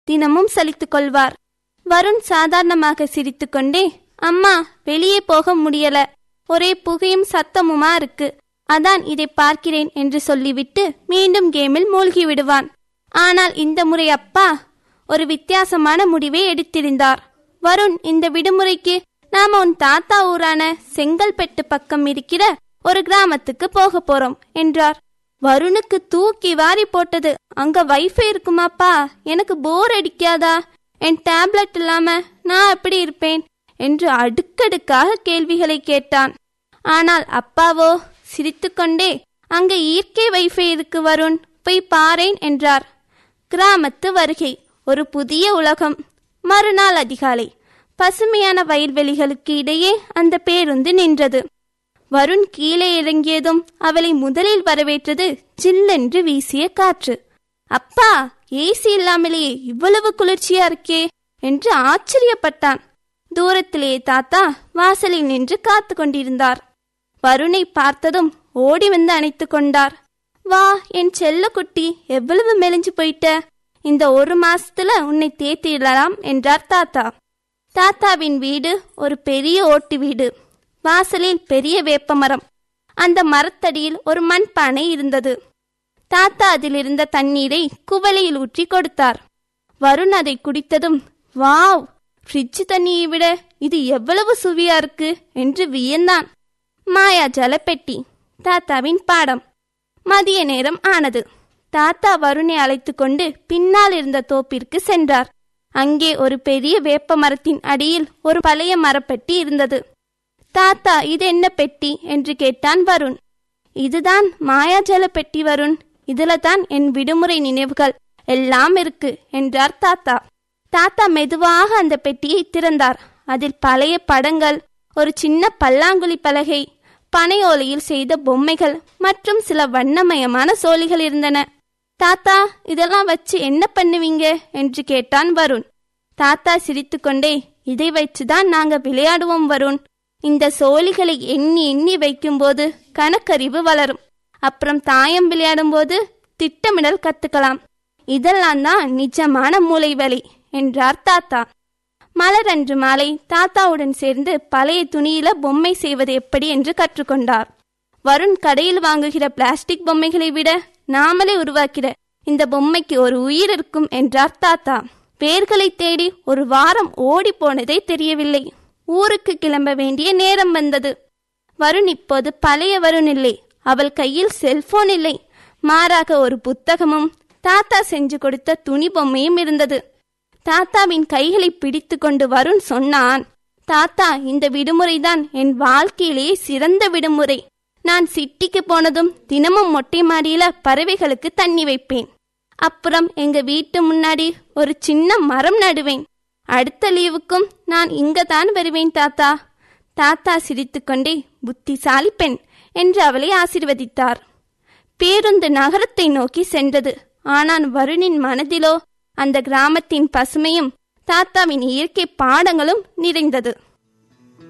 தினமும் சலித்துக் கொள்வார் வருண் சாதாரணமாக சிரித்துக்கொண்டே அம்மா வெளியே போக முடியல ஒரே புகையும் சத்தமுமா இருக்கு அதான் இதை பார்க்கிறேன் என்று சொல்லிவிட்டு மீண்டும் கேமில் மூழ்கி விடுவான் ஆனால் இந்த முறை அப்பா ஒரு வித்தியாசமான முடிவை எடுத்திருந்தார் வருண் இந்த விடுமுறைக்கு நாம உன் தாத்தா ஊரான செங்கல்பட்டு பக்கம் இருக்கிற ஒரு கிராமத்துக்கு போக போறோம் என்றார் வருணுக்கு தூக்கி வாரி போட்டது அங்க வைஃபை இருக்குமாப்பா எனக்கு போர் அடிக்காதா என் டேப்லெட் இல்லாம நான் எப்படி இருப்பேன் என்று அடுக்கடுக்காக கேள்விகளை கேட்டான் ஆனால் அப்பாவோ சிரித்துக்கொண்டே அங்க இயற்கை வைஃபை இருக்கு வருண் போய் பாரேன் என்றார் கிராமத்து வருகை ஒரு புதிய உலகம் மறுநாள் அதிகாலை பசுமையான வயல்வெளிகளுக்கு இடையே அந்த பேருந்து நின்றது வருண் கீழே இறங்கியதும் அவளை முதலில் வரவேற்றது ஜில்லென்று வீசிய காற்று அப்பா ஏசி இல்லாமலேயே இவ்வளவு குளிர்ச்சியா இருக்கே என்று ஆச்சரியப்பட்டான் தூரத்திலேயே தாத்தா வாசலில் நின்று காத்து கொண்டிருந்தார் வருணை பார்த்ததும் ஓடி வந்து அணைத்து கொண்டார் வா என் செல்ல குட்டி எவ்வளவு மெலிஞ்சு போயிட்ட இந்த ஒரு மாசத்துல உன்னை தேத்திடலாம் என்றார் தாத்தா தாத்தாவின் வீடு ஒரு பெரிய ஓட்டு வீடு வாசலில் பெரிய வேப்பமரம் அந்த மரத்தடியில் ஒரு மண்பானை இருந்தது தாத்தா அதில் இருந்த தண்ணீரை குவளையில் ஊற்றி கொடுத்தார் வருண் அதை குடித்ததும் வாவ் ஃப்ரிட்ஜ் தண்ணியை விட இது எவ்வளவு சுவையா இருக்கு என்று வியந்தான் மாயா ஜலப்பெட்டி தாத்தாவின் பாடம் மதிய நேரம் ஆனது தாத்தா வருணை அழைத்து கொண்டு பின்னால் இருந்த தோப்பிற்கு சென்றார் அங்கே ஒரு பெரிய வேப்ப மரத்தின் அடியில் ஒரு பழைய மரப்பெட்டி இருந்தது தாத்தா இது என்ன பெட்டி என்று கேட்டான் வருண் இதுதான் மாயாஜல பெட்டி வருண் இதுல தான் என் விடுமுறை நினைவுகள் எல்லாம் இருக்கு என்றார் தாத்தா தாத்தா மெதுவாக அந்த பெட்டியை திறந்தார் அதில் பழைய படங்கள் ஒரு சின்ன பல்லாங்குழி பலகை பனையோலையில் செய்த பொம்மைகள் மற்றும் சில வண்ணமயமான சோழிகள் இருந்தன தாத்தா இதெல்லாம் வச்சு என்ன பண்ணுவீங்க என்று கேட்டான் வருண் தாத்தா சிரித்துக்கொண்டே இதை வச்சுதான் நாங்க விளையாடுவோம் வருண் இந்த சோழிகளை எண்ணி எண்ணி வைக்கும்போது கணக்கறிவு வளரும் அப்புறம் தாயம் விளையாடும்போது திட்டமிடல் கத்துக்கலாம் இதெல்லாம் தான் நிஜமான மூளை வலி என்றார் தாத்தா மலர் அன்று மாலை தாத்தாவுடன் சேர்ந்து பழைய துணியில பொம்மை செய்வது எப்படி என்று கற்றுக்கொண்டார் வருண் கடையில் வாங்குகிற பிளாஸ்டிக் பொம்மைகளை விட நாமளே உருவாக்கிற இந்த பொம்மைக்கு ஒரு உயிர் இருக்கும் என்றார் தாத்தா வேர்களை தேடி ஒரு வாரம் ஓடி போனதே தெரியவில்லை ஊருக்கு கிளம்ப வேண்டிய நேரம் வந்தது வருண் இப்போது பழைய வருண் இல்லை அவள் கையில் செல்போன் இல்லை மாறாக ஒரு புத்தகமும் தாத்தா செஞ்சு கொடுத்த துணி பொம்மையும் இருந்தது தாத்தாவின் கைகளை பிடித்து கொண்டு வருண் சொன்னான் தாத்தா இந்த விடுமுறைதான் என் வாழ்க்கையிலேயே சிறந்த விடுமுறை நான் சிட்டிக்கு போனதும் தினமும் மொட்டை மாடியில பறவைகளுக்கு தண்ணி வைப்பேன் அப்புறம் எங்க வீட்டு முன்னாடி ஒரு சின்ன மரம் நடுவேன் அடுத்த லீவுக்கும் நான் இங்க தான் வருவேன் தாத்தா தாத்தா சிரித்துக்கொண்டே புத்திசாலி பெண் என்று அவளை ஆசிர்வதித்தார் பேருந்து நகரத்தை நோக்கி சென்றது ஆனால் வருணின் மனதிலோ அந்த கிராமத்தின் பசுமையும் தாத்தாவின் இயற்கை பாடங்களும் நிறைந்தது